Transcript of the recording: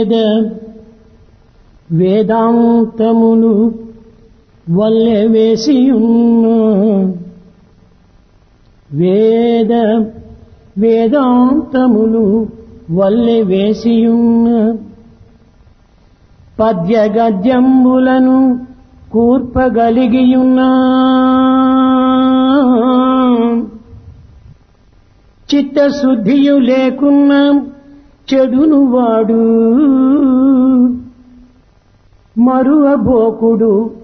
వేద వేదాంతములు వల్లె వేసియున్న వేద వేదాంతములు వల్లె వేసియున్న పద్య గద్యంబులను కూర్పగలిగియున్నా చిత్తశుద్ధియు లేకున్నా చెడును వాడు మరువబోకుడు